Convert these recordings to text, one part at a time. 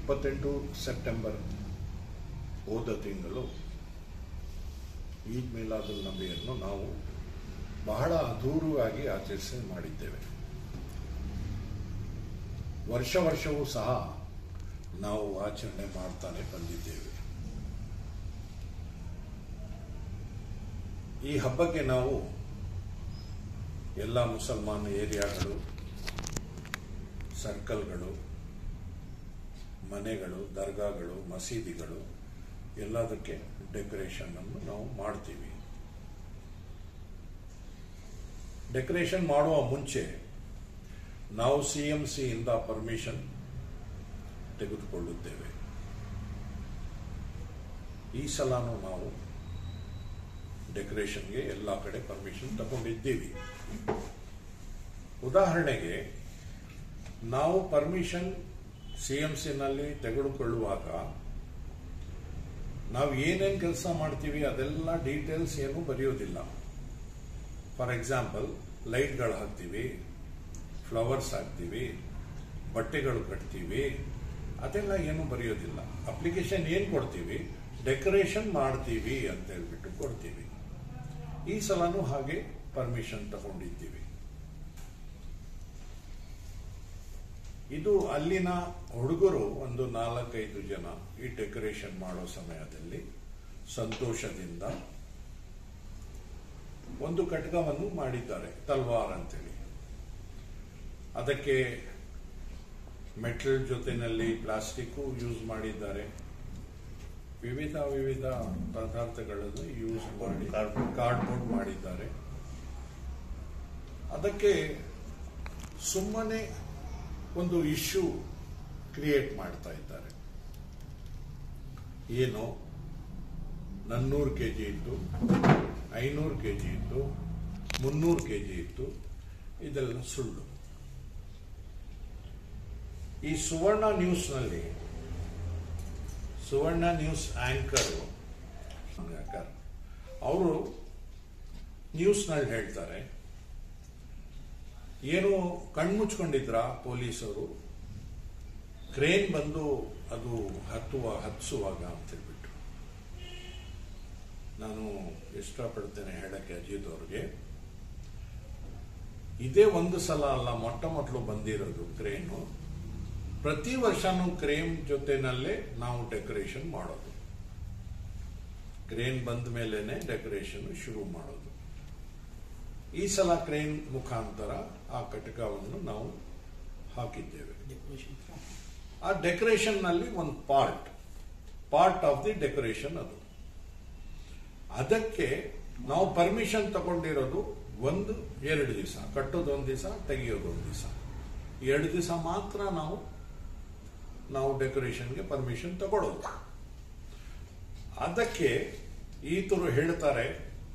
ಇಪ್ಪತ್ತೆಂಟು ಸೆಪ್ಟೆಂಬರ್ ಹೋದ ತಿಂಗಳು ಈದ್ ಮಿಲಾದುಲ್ ನಬಿಯನ್ನು ನಾವು ಬಹಳ ಅದ್ಧೂರವಾಗಿ ಆಚರಿಸಿ ಮಾಡಿದ್ದೇವೆ ವರ್ಷ ವರ್ಷವೂ ಸಹ ನಾವು ಆಚರಣೆ ಮಾಡ್ತಾನೆ ಬಂದಿದ್ದೇವೆ ಈ ಹಬ್ಬಕ್ಕೆ ನಾವು ಎಲ್ಲ ಮುಸಲ್ಮಾನ ಏರಿಯಾಗಳು ಸರ್ಕಲ್ಗಳು ಮನೆಗಳು ದರ್ಗಾಗಳು ಮಸೀದಿಗಳು ಎಲ್ಲದಕ್ಕೆ ಡೆಕೋರೇಷನ್ ಅನ್ನು ನಾವು ಮಾಡ್ತೀವಿ ಡೆಕೋರೇಷನ್ ಮಾಡುವ ಮುಂಚೆ ನಾವು ಸಿ ಎಂ ಸಿ ಇಂದ ಪರ್ಮಿಷನ್ ತೆಗೆದುಕೊಳ್ಳುತ್ತೇವೆ ಈ ಸಲನೂ ನಾವು ಡೆಕೋರೇಷನ್ಗೆ ಎಲ್ಲ ಕಡೆ ಪರ್ಮಿಷನ್ ತಗೊಂಡಿದ್ದೀವಿ ಉದಾಹರಣೆಗೆ ನಾವು ಪರ್ಮಿಷನ್ ಸಿ ಎಂ ಸಿನಲ್ಲಿ ತೆಗೆದುಕೊಳ್ಳುವಾಗ ನಾವು ಏನೇನು ಕೆಲಸ ಮಾಡ್ತೀವಿ ಅದೆಲ್ಲ ಡೀಟೇಲ್ಸ್ ಏನು ಬರೆಯೋದಿಲ್ಲ ಫಾರ್ ಎಕ್ಸಾಂಪಲ್ ಲೈಟ್ಗಳು ಹಾಕ್ತೀವಿ ಫ್ಲವರ್ಸ್ ಹಾಕ್ತೀವಿ ಬಟ್ಟೆಗಳು ಕಟ್ತೀವಿ ಅದೆಲ್ಲ ಏನು ಬರೆಯೋದಿಲ್ಲ ಅಪ್ಲಿಕೇಶನ್ ಏನು ಕೊಡ್ತೀವಿ ಡೆಕೋರೇಷನ್ ಮಾಡ್ತೀವಿ ಅಂತ ಹೇಳ್ಬಿಟ್ಟು ಕೊಡ್ತೀವಿ ಈ ಸಲನೂ ಹಾಗೆ ಪರ್ಮಿಷನ್ ತಗೊಂಡಿದ್ದೀವಿ ಇದು ಅಲ್ಲಿನ ಹುಡುಗರು ಒಂದು ನಾಲ್ಕೈದು ಜನ ಈ ಡೆಕೋರೇಷನ್ ಮಾಡೋ ಸಮಯದಲ್ಲಿ ಸಂತೋಷದಿಂದ ಒಂದು ಕಟಕವನ್ನು ಮಾಡಿದ್ದಾರೆ ತಲ್ವಾರ್ ಅಂತೇಳಿ ಅದಕ್ಕೆ ಮೆಟಲ್ ಜೊತೆನಲ್ಲಿ ಪ್ಲಾಸ್ಟಿಕ್ ಯೂಸ್ ಮಾಡಿದ್ದಾರೆ ವಿವಿಧ ವಿವಿಧ ಪದಾರ್ಥಗಳನ್ನು ಯೂಸ್ ಮಾಡಿ ಕಾರ್ಡ್ಬೋರ್ಡ್ ಮಾಡಿದ್ದಾರೆ ಅದಕ್ಕೆ ಸುಮ್ಮನೆ ಒಂದು ಇಶ್ಯೂ ಕ್ರಿಯೇಟ್ ಮಾಡ್ತಾ ಇದ್ದಾರೆ ಏನು ನನ್ನೂರು ಕೆ ಜಿ ಇತ್ತು ಐನೂರು ಕೆ ಜಿ ಇತ್ತು ಮುನ್ನೂರು ಕೆ ಜಿ ಇತ್ತು ಇದೆಲ್ಲ ಸುಳ್ಳು ಈ ಸುವರ್ಣ ನ್ಯೂಸ್ನಲ್ಲಿ ಸುವರ್ಣ ನ್ಯೂಸ್ ಆಂಕರು ಅವರು ನ್ಯೂಸ್ನಲ್ಲಿ ಹೇಳ್ತಾರೆ ಏನು ಕಣ್ಮುಚ್ಕೊಂಡಿದ್ರ ಪೊಲೀಸರು ಕ್ರೇನ್ ಬಂದು ಅದು ಹತ್ತುವ ಹತ್ಸುವಾಗ ಅಂತ ಹೇಳ್ಬಿಟ್ಟು ನಾನು ಇಷ್ಟಪಡ್ತೇನೆ ಹೇಳಕ್ಕೆ ಅಜಿತ್ ಅವ್ರಿಗೆ ಇದೇ ಒಂದು ಸಲ ಅಲ್ಲ ಮೊಟ್ಟ ಮೊದಲು ಬಂದಿರೋದು ಕ್ರೇನು ಪ್ರತಿ ವರ್ಷನೂ ಕ್ರೇನ್ ಜೊತೆನಲ್ಲೇ ನಾವು ಡೆಕೋರೇಷನ್ ಮಾಡೋದು ಕ್ರೇನ್ ಬಂದ ಮೇಲೇನೆ ಡೆಕೋರೇಷನ್ ಶುರು ಮಾಡೋದು ಈ ಸಲ ಕ್ರೇನ್ ಮುಖಾಂತರ ಆ ಕಟಕವನ್ನು ನಾವು ಹಾಕಿದ್ದೇವೆ ಆ ಡೆಕೋರೇಷನ್ ನಲ್ಲಿ ಒಂದು part part of the decoration ಅದು ಅದಕ್ಕೆ ನಾವು ಪರ್ಮಿಷನ್ ತಗೊಂಡಿರೋದು ಒಂದು ಎರಡು ದಿವಸ ಕಟ್ಟೋದು ಒಂದು ದಿವಸ ತೆಗೆಯೋದು ಒಂದು ದಿವಸ ಎರಡು ದಿವಸ ಮಾತ್ರ ನಾವು ನಾವು ಡೆಕೋರೇಷನ್ಗೆ ಪರ್ಮಿಷನ್ ತಗೊಳ್ಳೋದು ಅದಕ್ಕೆ ಈತರು ಹೇಳ್ತಾರೆ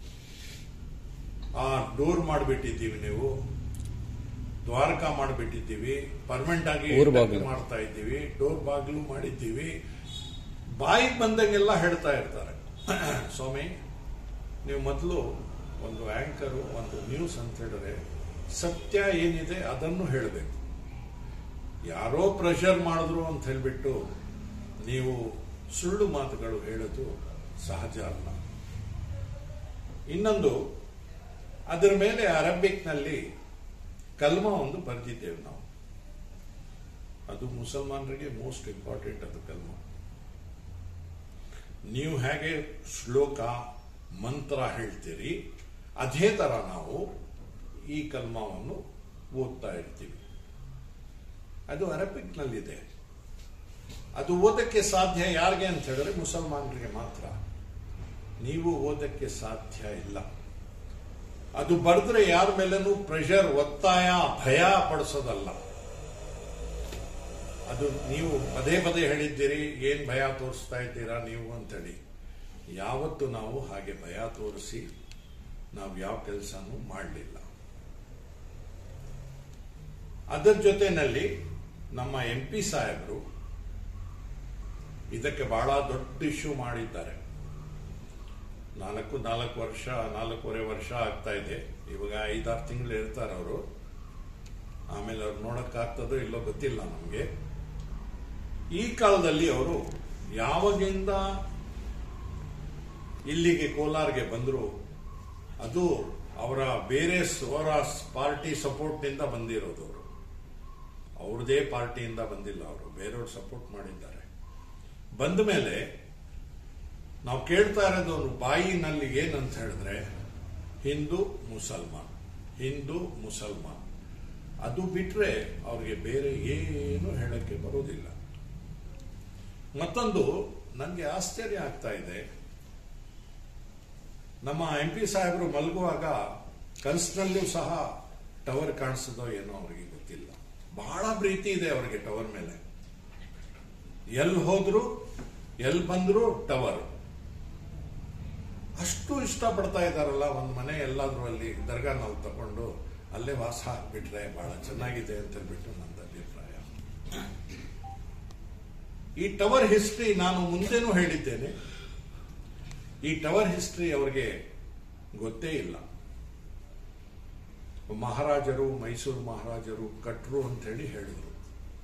ಆ ಡೋರ್ ಮಾಡಿಬಿಟ್ಟಿದ್ದೀವಿ ನೀವು ದ್ವಾರಕಾ ಮಾಡಿಬಿಟ್ಟಿದ್ದೀವಿ ಪರ್ಮನೆಂಟ್ ಆಗಿ ಊರ್ ಬಾಗಿಲು. ಮಾಡ್ತಾ ಇದ್ದೀವಿ ಡೋರ್ ಬಾಗಿಲು ಮಾಡಿದ್ದೀವಿ ಬಾಯಿಗೆ ಬಂದಂಗೆಲ್ಲ ಹೇಳ್ತಾ ಇರ್ತಾರೆ ಸ್ವಾಮಿ ನೀವು ಮೊದಲು ಒಂದು ಆಂಕರು ಒಂದು ನ್ಯೂಸ್ ಅಂತ ಹೇಳಿದ್ರೆ ಸತ್ಯ ಏನಿದೆ ಅದನ್ನು ಹೇಳಬೇಕು ಯಾರೋ ಪ್ರೆಷರ್ ಮಾಡಿದ್ರು ಅಂತ ಹೇಳ್ಬಿಟ್ಟು ನೀವು ಸುಳ್ಳು ಮಾತುಗಳು ಹೇಳೋದು ಸಹಜ ಅಲ್ಲ ಇನ್ನೊಂದು ಅದರ ಮೇಲೆ ಅರಬಿಕ್ನಲ್ಲಿ ಕಲ್ಮ ಒಂದು ಬರೆದಿದ್ದೇವೆ ನಾವು ಅದು ಮುಸಲ್ಮಾನರಿಗೆ ಮೋಸ್ಟ್ ಇಂಪಾರ್ಟೆಂಟ್ ಅದು ಕಲ್ಮ ನೀವು ಹೇಗೆ ಶ್ಲೋಕ ಮಂತ್ರ ಹೇಳ್ತೀರಿ ಅದೇ ತರ ನಾವು ಈ ಕಲ್ಮವನ್ನು ಓದ್ತಾ ಇರ್ತೀವಿ ಅದು ಅರಬಿಕ್ನಲ್ಲಿದೆ ಅದು ಓದಕ್ಕೆ ಸಾಧ್ಯ ಯಾರಿಗೆ ಅಂತ ಹೇಳಿದ್ರೆ ಮುಸಲ್ಮಾನರಿಗೆ ಮಾತ್ರ ನೀವು ಓದಕ್ಕೆ ಸಾಧ್ಯ ಇಲ್ಲ ಅದು ಬರೆದ್ರೆ ಯಾರ ಮೇಲೇನೂ ಪ್ರೆಷರ್ ಒತ್ತಾಯ ಭಯ ಪಡಿಸೋದಲ್ಲ ಅದು ನೀವು ಪದೇ ಪದೇ ಹೇಳಿದ್ದೀರಿ ಏನ್ ಭಯ ತೋರಿಸ್ತಾ ಇದ್ದೀರಾ ನೀವು ಅಂತೇಳಿ ಯಾವತ್ತು ನಾವು ಹಾಗೆ ಭಯ ತೋರಿಸಿ ನಾವು ಯಾವ ಕೆಲಸನೂ ಮಾಡಲಿಲ್ಲ ಅದರ ಜೊತೆನಲ್ಲಿ ನಮ್ಮ ಎಂ ಪಿ ಸಾಹೇಬರು ಇದಕ್ಕೆ ಬಹಳ ದೊಡ್ಡ ಇಶ್ಯೂ ಮಾಡಿದ್ದಾರೆ ನಾಲ್ಕು ನಾಲ್ಕು ವರ್ಷ ನಾಲ್ಕೂವರೆ ವರ್ಷ ಆಗ್ತಾ ಇದೆ ಇವಾಗ ಐದಾರು ತಿಂಗಳು ಇರ್ತಾರೆ ಅವರು ಆಮೇಲೆ ಅವ್ರು ನೋಡಕ್ಕಾಗ್ತದೋ ಇಲ್ಲೋ ಗೊತ್ತಿಲ್ಲ ನಮಗೆ ಈ ಕಾಲದಲ್ಲಿ ಅವರು ಯಾವಾಗಿಂದ ಇಲ್ಲಿಗೆ ಕೋಲಾರ್ಗೆ ಬಂದರು ಅದು ಅವರ ಬೇರೆ ಅವರ ಪಾರ್ಟಿ ಸಪೋರ್ಟ್ನಿಂದ ಬಂದಿರೋದು ಅವರು ಅವ್ರದೇ ಪಾರ್ಟಿಯಿಂದ ಬಂದಿಲ್ಲ ಅವರು ಬೇರೆಯವ್ರು ಸಪೋರ್ಟ್ ಮಾಡಿದ್ದಾರೆ ಬಂದ ಮೇಲೆ ನಾವು ಕೇಳ್ತಾ ಇರೋದು ಅವ್ರ ಬಾಯಿನಲ್ಲಿ ಏನಂತ ಹೇಳಿದ್ರೆ ಹಿಂದೂ ಮುಸಲ್ಮಾನ್ ಹಿಂದೂ ಮುಸಲ್ಮಾನ್ ಅದು ಬಿಟ್ರೆ ಅವ್ರಿಗೆ ಬೇರೆ ಏನು ಹೇಳಕ್ಕೆ ಬರೋದಿಲ್ಲ ಮತ್ತೊಂದು ನನಗೆ ಆಶ್ಚರ್ಯ ಆಗ್ತಾ ಇದೆ ನಮ್ಮ ಎಂ ಪಿ ಸಾಹೇಬರು ಮಲಗುವಾಗ ಕನಸಿನಲ್ಲೂ ಸಹ ಟವರ್ ಕಾಣಿಸೋದೋ ಏನೋ ಅವರಿಗೆ ಗೊತ್ತಿಲ್ಲ ಬಹಳ ಪ್ರೀತಿ ಇದೆ ಅವರಿಗೆ ಟವರ್ ಮೇಲೆ ಎಲ್ಲಿ ಹೋದ್ರು ಎಲ್ಲಿ ಬಂದ್ರು ಟವರ್ ಅಷ್ಟು ಇಷ್ಟಪಡ್ತಾ ಇದ್ದಾರಲ್ಲ ಒಂದು ಮನೆ ಎಲ್ಲಾದ್ರೂ ಅಲ್ಲಿ ದರ್ಗಾ ನಾವು ತಗೊಂಡು ಅಲ್ಲೇ ವಾಸ ಹಾಕ್ಬಿಟ್ರೆ ಬಹಳ ಚೆನ್ನಾಗಿದೆ ಅಂತ ಹೇಳ್ಬಿಟ್ಟು ನನ್ನ ಅಭಿಪ್ರಾಯ ಈ ಟವರ್ ಹಿಸ್ಟ್ರಿ ನಾನು ಮುಂದೆನೂ ಹೇಳಿದ್ದೇನೆ ಈ ಟವರ್ ಹಿಸ್ಟ್ರಿ ಅವರಿಗೆ ಗೊತ್ತೇ ಇಲ್ಲ ಮಹಾರಾಜರು ಮೈಸೂರು ಮಹಾರಾಜರು ಕಟ್ರು ಅಂತ ಹೇಳಿ ಹೇಳಿದ್ರು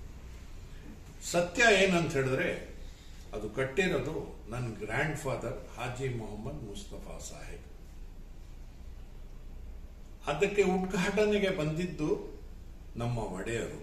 ಸತ್ಯ ಏನಂತ ಹೇಳಿದ್ರೆ ಅದು ಕಟ್ಟಿರೋದು ನನ್ನ ಗ್ರ್ಯಾಂಡ್ ಫಾದರ್ ಹಾಜಿ ಮೊಹಮ್ಮದ್ ಮುಸ್ತಫಾ ಸಾಹೇಬ್ ಅದಕ್ಕೆ ಉದ್ಘಾಟನೆಗೆ ಬಂದಿದ್ದು ನಮ್ಮ ಒಡೆಯರು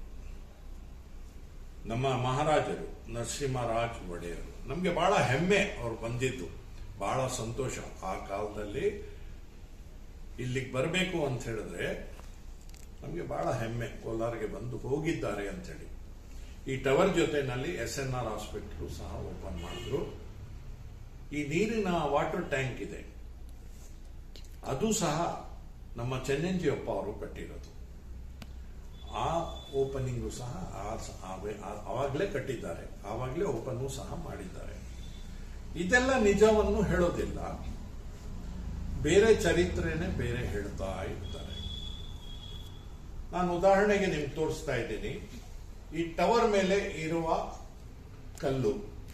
ನಮ್ಮ ಮಹಾರಾಜರು ನರಸಿಂಹರಾಜ್ ಒಡೆಯರು ನಮಗೆ ಬಹಳ ಹೆಮ್ಮೆ ಅವ್ರು ಬಂದಿದ್ದು ಬಹಳ ಸಂತೋಷ ಆ ಕಾಲದಲ್ಲಿ ಇಲ್ಲಿಗೆ ಬರಬೇಕು ಅಂತ ಹೇಳಿದ್ರೆ ನಮಗೆ ಬಹಳ ಹೆಮ್ಮೆ ಕೋಲಾರ್ಗೆ ಬಂದು ಹೋಗಿದ್ದಾರೆ ಅಂತ ಹೇಳಿ ಈ ಟವರ್ ಜೊತೆನಲ್ಲಿ ಎಸ್ ಎನ್ ಆರ್ ಹಾಸ್ಪಿಟಲ್ ಸಹ ಓಪನ್ ಮಾಡಿದ್ರು ಈ ನೀರಿನ ವಾಟರ್ ಟ್ಯಾಂಕ್ ಇದೆ ಅದು ಸಹ ನಮ್ಮ ಚೆನ್ನಂಜಿಯಪ್ಪ ಅವರು ಕಟ್ಟಿರೋದು ಆ ಓಪನಿಂಗು ಸಹ ಆವಾಗಲೇ ಕಟ್ಟಿದ್ದಾರೆ ಆವಾಗಲೇ ಓಪನ್ ಸಹ ಮಾಡಿದ್ದಾರೆ ಇದೆಲ್ಲ ನಿಜವನ್ನು ಹೇಳೋದಿಲ್ಲ ಬೇರೆ ಚರಿತ್ರೆನೇ ಬೇರೆ ಹೇಳ್ತಾ ಇರ್ತಾರೆ ನಾನು ಉದಾಹರಣೆಗೆ ನಿಮ್ಗೆ ತೋರಿಸ್ತಾ ಇದ್ದೀನಿ ಈ ಟವರ್ ಮೇಲೆ ಇರುವ ಕಲ್ಲು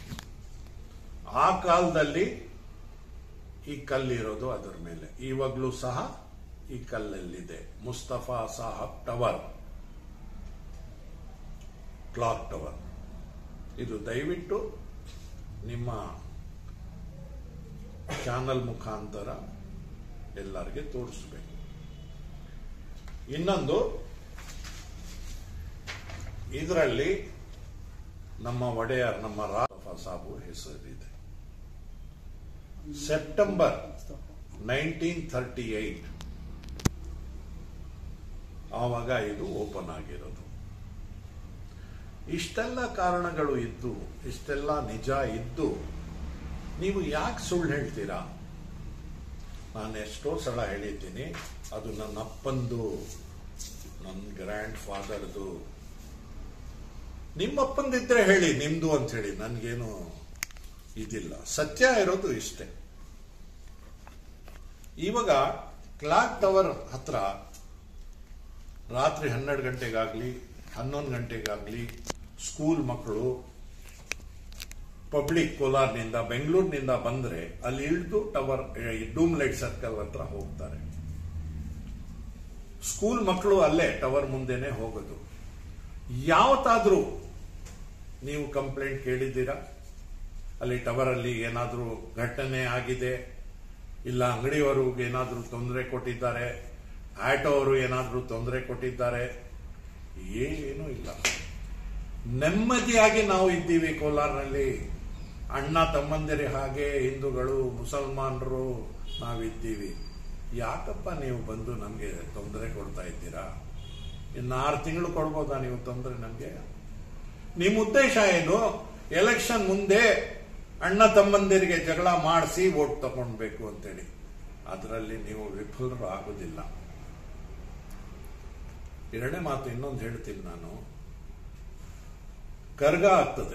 ಆ ಕಾಲದಲ್ಲಿ ಈ ಕಲ್ಲಿರೋದು ಅದರ ಮೇಲೆ ಇವಾಗಲೂ ಸಹ ಈ ಕಲ್ಲಲ್ಲಿದೆ Mustafa Sahab tower clock tower ಇದು ದಯವಿಟ್ಟು ನಿಮ್ಮ ಚಾನಲ್ ಮುಖಾಂತರ ಎಲ್ಲರಿಗೆ ತೋರಿಸ್ಬೇಕು ಇನ್ನೊಂದು ಇದರಲ್ಲಿ ನಮ್ಮ ಒಡೆಯರ್ ನಮ್ಮ ರಾಫಾ ಸಾಬು ಹೆಸರಿದೆ ಸೆಪ್ಟೆಂಬರ್ ನೈನ್ಟೀನ್ ಥರ್ಟಿ ಏಟ್ ಆವಾಗ ಇದು ಓಪನ್ ಆಗಿರೋದು ಇಷ್ಟೆಲ್ಲ ಕಾರಣಗಳು ಇದ್ದು ಇಷ್ಟೆಲ್ಲ ನಿಜ ಇದ್ದು ನೀವು ಯಾಕೆ ಸುಳ್ಳು ಹೇಳ್ತೀರಾ ನಾನು ಎಷ್ಟೋ ಸಲ ಹೇಳಿದ್ದೀನಿ ಅದು ನನ್ನ ಅಪ್ಪಂದು ನನ್ನ ಗ್ರ್ಯಾಂಡ್ ಫಾದರ್ದು ನಿಮ್ಮಪ್ಪಂದಿದ್ರೆ ಹೇಳಿ ನಿಮ್ದು ಅಂತ ಹೇಳಿ ನನ್ಗೇನು ಇದಿಲ್ಲ ಸತ್ಯ ಇರೋದು ಇಷ್ಟೇ ಇವಾಗ ಕ್ಲಾಕ್ ಟವರ್ ಹತ್ರ ರಾತ್ರಿ ಹನ್ನೆರಡು ಗಂಟೆಗಾಗ್ಲಿ ಹನ್ನೊಂದು ಗಂಟೆಗಾಗ್ಲಿ ಸ್ಕೂಲ್ ಮಕ್ಕಳು ಪಬ್ಲಿಕ್ ಕೋಲಾರ್ನಿಂದ ಬೆಂಗಳೂರಿನಿಂದ ಬಂದ್ರೆ ಅಲ್ಲಿ ಇಳಿದು ಟವರ್ ಡೂಮ್ ಲೈಟ್ ಸರ್ಕಲ್ ಹತ್ರ ಹೋಗ್ತಾರೆ ಸ್ಕೂಲ್ ಮಕ್ಕಳು ಅಲ್ಲೇ ಟವರ್ ಮುಂದೆನೆ ಹೋಗೋದು ಯಾವತ್ತಾದ್ರೂ ನೀವು ಕಂಪ್ಲೇಂಟ್ ಕೇಳಿದ್ದೀರಾ ಅಲ್ಲಿ ಟವರ್ ಅಲ್ಲಿ ಏನಾದ್ರೂ ಘಟನೆ ಆಗಿದೆ ಇಲ್ಲ ಅಂಗಡಿಯವರು ಏನಾದ್ರೂ ತೊಂದರೆ ಕೊಟ್ಟಿದ್ದಾರೆ ಆಟೋ ಅವರು ಏನಾದ್ರೂ ತೊಂದರೆ ಕೊಟ್ಟಿದ್ದಾರೆ ಏನೂ ಇಲ್ಲ ನೆಮ್ಮದಿಯಾಗಿ ನಾವು ಇದ್ದೀವಿ ಕೋಲಾರ್ನಲ್ಲಿ ಅಣ್ಣ ತಮ್ಮಂದಿರ ಹಾಗೆ ಹಿಂದೂಗಳು ಮುಸಲ್ಮಾನರು ನಾವಿದ್ದೀವಿ ಯಾಕಪ್ಪ ನೀವು ಬಂದು ನಮಗೆ ತೊಂದರೆ ಕೊಡ್ತಾ ಇದ್ದೀರಾ ಇನ್ನು ಆರು ತಿಂಗಳು ಕೊಡ್ಬೋದಾ ನೀವು ತೊಂದರೆ ನಮಗೆ ನಿಮ್ಮ ಉದ್ದೇಶ ಏನು ಎಲೆಕ್ಷನ್ ಮುಂದೆ ಅಣ್ಣ ತಮ್ಮಂದಿರಿಗೆ ಜಗಳ ಮಾಡಿಸಿ ವೋಟ್ ತಗೊಳ್ಬೇಕು ಅಂತೇಳಿ ಅದರಲ್ಲಿ ನೀವು ವಿಫಲರು ಆಗುದಿಲ್ಲ ಎರಡನೇ ಮಾತು ಇನ್ನೊಂದು ಹೇಳ್ತೀನಿ ನಾನು ಕರ್ಗ ಆಗ್ತದೆ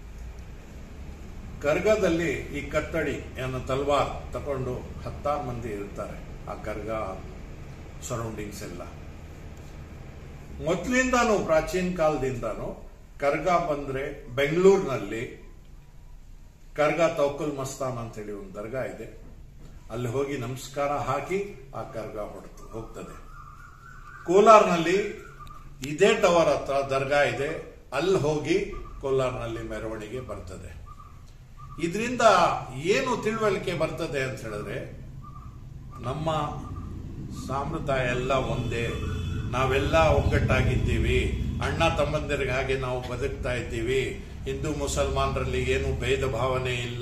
ಕರ್ಗದಲ್ಲಿ ಈ ಕತ್ತಡಿ ಏನೋ ತಲ್ವಾರ್ ತಕೊಂಡು ಹತ್ತಾರು ಮಂದಿ ಇರ್ತಾರೆ ಆ ಕರ್ಗ ಸರೌಂಡಿಂಗ್ಸ್ ಎಲ್ಲ ಮೊದಲಿಂದಾನು ಪ್ರಾಚೀನ ಕಾಲದಿಂದಾನು ಕರ್ಗ ಬಂದ್ರೆ ಬೆಂಗಳೂರಿನಲ್ಲಿ ಕರ್ಗ ತೌಕಲ್ ಮಸ್ತಾನ್ ಅಂತ ಹೇಳಿ ಒಂದು ದರ್ಗಾ ಇದೆ ಅಲ್ಲಿ ಹೋಗಿ ನಮಸ್ಕಾರ ಹಾಕಿ ಆ ಕರ್ಗ ಹೊಡ್ತು ಹೋಗ್ತದೆ ಕೋಲಾರ್ನಲ್ಲಿ ಇದೇ ಟವರ್ ಹತ್ರ ದರ್ಗಾ ಇದೆ ಅಲ್ಲಿ ಹೋಗಿ ಕೋಲಾರ್ನಲ್ಲಿ ಮೆರವಣಿಗೆ ಬರ್ತದೆ ಇದರಿಂದ ಏನು ತಿಳುವಳಿಕೆ ಬರ್ತದೆ ಅಂತ ಹೇಳಿದ್ರೆ ನಮ್ಮ ಸಾಂಪ್ರದಾಯ ಎಲ್ಲ ಒಂದೇ ನಾವೆಲ್ಲ ಒಗ್ಗಟ್ಟಾಗಿದ್ದೀವಿ ಅಣ್ಣ ತಮ್ಮಂದಿರಿಗೆ ಹಾಗೆ ನಾವು ಬದುಕ್ತಾ ಇದ್ದೀವಿ ಹಿಂದೂ ಮುಸಲ್ಮಾನರಲ್ಲಿ ಏನು ಭೇದ ಭಾವನೆ ಇಲ್ಲ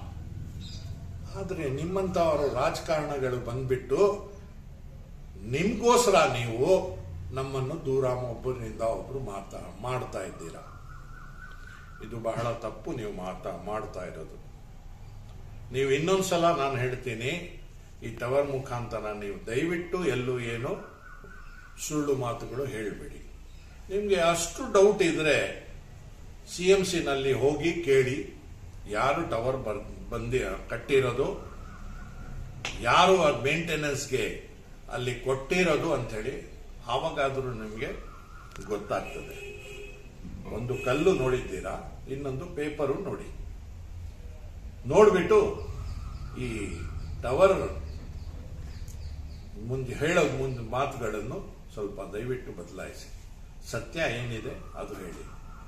ಆದರೆ ನಿಮ್ಮಂಥವರು ರಾಜಕಾರಣಗಳು ಬಂದ್ಬಿಟ್ಟು ನಿಮ್ಗೋಸ್ಕರ ನೀವು ನಮ್ಮನ್ನು ದೂರ ಒಬ್ಬರಿಂದ ಒಬ್ರು ಮಾತಾ ಮಾಡ್ತಾ ಇದ್ದೀರಾ ಇದು ಬಹಳ ತಪ್ಪು ನೀವು ಮಾತಾ ಮಾಡ್ತಾ ಇರೋದು ನೀವು ಇನ್ನೊಂದ್ಸಲ ನಾನು ಹೇಳ್ತೀನಿ ಈ ಟವರ್ ಮುಖಾಂತರ ನೀವು ದಯವಿಟ್ಟು ಎಲ್ಲೂ ಏನು ಸುಳ್ಳು ಮಾತುಗಳು ಹೇಳಬೇಡಿ ನಿಮಗೆ ಅಷ್ಟು ಡೌಟ್ ಇದ್ರೆ ಸಿ ಎಂ ಸಿನಲ್ಲಿ ಹೋಗಿ ಕೇಳಿ ಯಾರು ಟವರ್ ಬರ್ ಬಂದಿ ಕಟ್ಟಿರೋದು ಯಾರು ಅದು ಮೇಂಟೆನೆನ್ಸ್ಗೆ ಅಲ್ಲಿ ಕೊಟ್ಟಿರೋದು ಅಂಥೇಳಿ ಆವಾಗಾದರೂ ನಿಮಗೆ ಗೊತ್ತಾಗ್ತದೆ ಒಂದು ಕಲ್ಲು ನೋಡಿದ್ದೀರಾ ಇನ್ನೊಂದು ಪೇಪರು ನೋಡಿ ನೋಡ್ಬಿಟ್ಟು ಈ ಟವರ್ ಮುಂದೆ ಹೇಳೋ ಮುಂದೆ ಮಾತುಗಳನ್ನು ಸ್ವಲ್ಪ ದಯವಿಟ್ಟು ಬದಲಾಯಿಸಿ ಸತ್ಯ ಏನಿದೆ ಅದು ಹೇಳಿ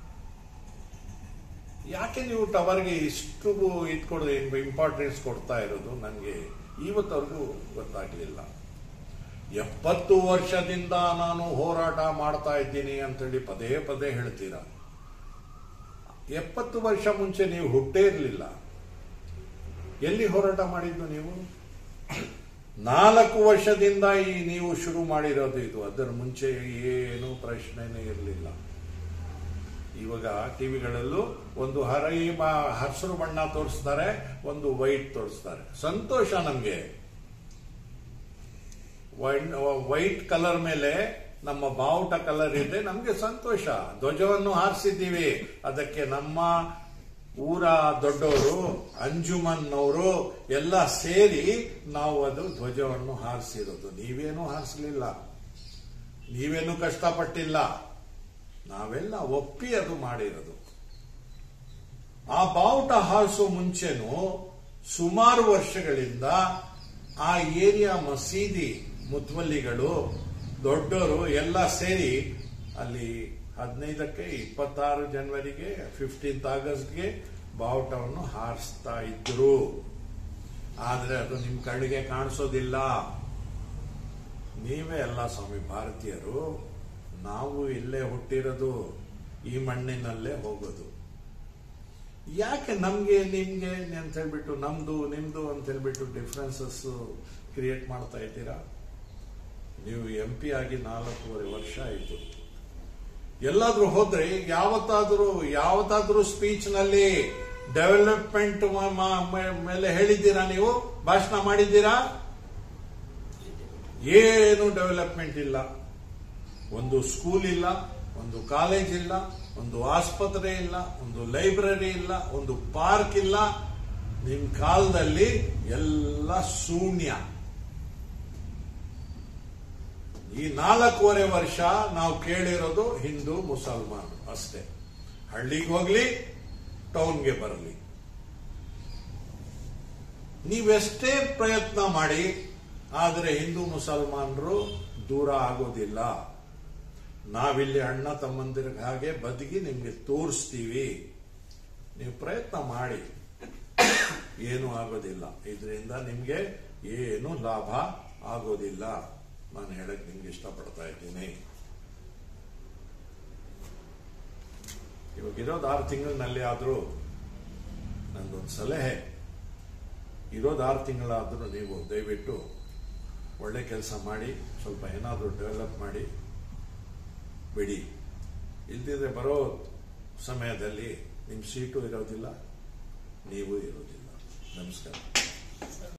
ಯಾಕೆ ನೀವು ಟವರ್ಗೆ ಇಷ್ಟು ಇಟ್ಕೊಡ್ ಇಂಪಾರ್ಟೆನ್ಸ್ ಕೊಡ್ತಾ ಇರೋದು ನನಗೆ ಇವತ್ತವರೆಗೂ ಗೊತ್ತಾಗ್ಲಿಲ್ಲ ಎಪ್ಪತ್ತು ವರ್ಷದಿಂದ ನಾನು ಹೋರಾಟ ಮಾಡ್ತಾ ಇದ್ದೀನಿ ಅಂತೇಳಿ ಪದೇ ಪದೇ ಹೇಳ್ತೀರಾ ಎಪ್ಪತ್ತು ವರ್ಷ ಮುಂಚೆ ನೀವು ಹುಟ್ಟೇ ಇರಲಿಲ್ಲ ಎಲ್ಲಿ ಹೋರಾಟ ಮಾಡಿದ್ದು ನೀವು ನಾಲ್ಕು ವರ್ಷದಿಂದ ಈ ನೀವು ಶುರು ಮಾಡಿರೋದು ಇದು ಅದರ ಮುಂಚೆ ಏನು ಪ್ರಶ್ನೆನೇ ಇರಲಿಲ್ಲ ಇವಾಗ ಟಿವಿಗಳಲ್ಲೂ ಒಂದು ಹರೈ ಹಸಿರು ಬಣ್ಣ ತೋರಿಸ್ತಾರೆ ಒಂದು ವೈಟ್ ತೋರಿಸ್ತಾರೆ ಸಂತೋಷ ನಮ್ಗೆ ವೈಟ್ ಕಲರ್ ಮೇಲೆ ನಮ್ಮ ಬಾವುಟ ಕಲರ್ ಇದೆ ನಮ್ಗೆ ಸಂತೋಷ ಧ್ವಜವನ್ನು ಹಾರಿಸಿದ್ದೀವಿ ಅದಕ್ಕೆ ನಮ್ಮ ಊರ ದೊಡ್ಡವರು ಅಂಜುಮನ್ನವರು ಎಲ್ಲ ಸೇರಿ ನಾವು ಅದು ಧ್ವಜವನ್ನು ಹಾರಿಸಿರೋದು ನೀವೇನು ಹಾರಿಸಲಿಲ್ಲ ನೀವೇನು ಕಷ್ಟಪಟ್ಟಿಲ್ಲ ನಾವೆಲ್ಲ ಒಪ್ಪಿ ಅದು ಮಾಡಿರೋದು ಆ ಬಾವುಟ ಹಾರಿಸೋ ಮುಂಚೆನೂ ಸುಮಾರು ವರ್ಷಗಳಿಂದ ಆ ಏರಿಯಾ ಮಸೀದಿ ಮುತ್ವಲ್ಲಿಗಳು ದೊಡ್ಡವರು ಎಲ್ಲ ಸೇರಿ ಅಲ್ಲಿ ಹದಿನೈದಕ್ಕೆ ಇಪ್ಪತ್ತಾರು ಜನವರಿಗೆ ಫಿಫ್ಟೀನ್ತ್ ಆಗಸ್ಟ್ಗೆ ಬಾವುಟವನ್ನು ಹಾರಿಸ್ತಾ ಇದ್ರು ಆದ್ರೆ ಅದು ನಿಮ್ ಕಣ್ಣಿಗೆ ಕಾಣಿಸೋದಿಲ್ಲ ನೀವೇ ಅಲ್ಲ ಸ್ವಾಮಿ ಭಾರತೀಯರು ನಾವು ಇಲ್ಲೇ ಹುಟ್ಟಿರೋದು ಈ ಮಣ್ಣಿನಲ್ಲೇ ಹೋಗೋದು ಯಾಕೆ ನಮ್ಗೆ ನಿಮ್ಗೆ ಅಂತ ಹೇಳ್ಬಿಟ್ಟು ನಮ್ದು ನಿಮ್ದು ಅಂತ ಹೇಳ್ಬಿಟ್ಟು ಡಿಫ್ರೆನ್ಸಸ್ ಕ್ರಿಯೇಟ್ ಮಾಡ್ತಾ ಇದ್ದೀರಾ ನೀವು ಎಂ ಪಿ ಆಗಿ ನಾಲ್ಕೂವರೆ ವರ್ಷ ಆಯಿತು ಎಲ್ಲಾದ್ರೂ ಹೋದ್ರೆ ಯಾವತ್ತಾದ್ರೂ ಯಾವತ್ತಾದ್ರೂ ಸ್ಪೀಚ್ ನಲ್ಲಿ ಡೆವಲಪ್ಮೆಂಟ್ ಮೇಲೆ ಹೇಳಿದ್ದೀರಾ ನೀವು ಭಾಷಣ ಮಾಡಿದ್ದೀರಾ ಏನು ಡೆವಲಪ್ಮೆಂಟ್ ಇಲ್ಲ ಒಂದು ಸ್ಕೂಲ್ ಇಲ್ಲ ಒಂದು ಕಾಲೇಜ್ ಇಲ್ಲ ಒಂದು ಆಸ್ಪತ್ರೆ ಇಲ್ಲ ಒಂದು ಲೈಬ್ರರಿ ಇಲ್ಲ ಒಂದು ಪಾರ್ಕ್ ಇಲ್ಲ ನಿಮ್ ಕಾಲದಲ್ಲಿ ಎಲ್ಲ ಶೂನ್ಯ ಈ ನಾಲ್ಕೂವರೆ ವರ್ಷ ನಾವು ಕೇಳಿರೋದು ಹಿಂದೂ ಮುಸಲ್ಮಾನ್ ಅಷ್ಟೇ ಹಳ್ಳಿಗೆ ಹೋಗ್ಲಿ ಟೌನ್ಗೆ ಬರಲಿ ನೀವೆಷ್ಟೇ ಪ್ರಯತ್ನ ಮಾಡಿ ಆದರೆ ಹಿಂದೂ ಮುಸಲ್ಮಾನರು ದೂರ ಆಗೋದಿಲ್ಲ ನಾವಿಲ್ಲಿ ಅಣ್ಣ ತಮ್ಮಂದಿರ ಹಾಗೆ ಬದುಕಿ ನಿಮ್ಗೆ ತೋರಿಸ್ತೀವಿ ನೀವು ಪ್ರಯತ್ನ ಮಾಡಿ ಏನು ಆಗೋದಿಲ್ಲ ಇದರಿಂದ ನಿಮ್ಗೆ ಏನು ಲಾಭ ಆಗೋದಿಲ್ಲ ನಾನು ಹೇಳಕ್ ನಿಮ್ಗೆ ಇಷ್ಟಪಡ್ತಾ ಇದ್ದೀನಿ ಇವಾಗ ಇರೋದು ಆರು ತಿಂಗಳಿನಲ್ಲಿ ಆದ್ರೂ ನಂದೊಂದು ಸಲಹೆ ಇರೋದು ಆರು ತಿಂಗಳಾದ್ರೂ ನೀವು ದಯವಿಟ್ಟು ಒಳ್ಳೆ ಕೆಲಸ ಮಾಡಿ ಸ್ವಲ್ಪ ಏನಾದರೂ ಡೆವಲಪ್ ಮಾಡಿ ಬಿಡಿ ಇಲ್ದಿದ್ರೆ ಬರೋ ಸಮಯದಲ್ಲಿ ನಿಮ್ಮ ಸೀಟು ಇರೋದಿಲ್ಲ ನೀವು ಇರೋದಿಲ್ಲ ನಮಸ್ಕಾರ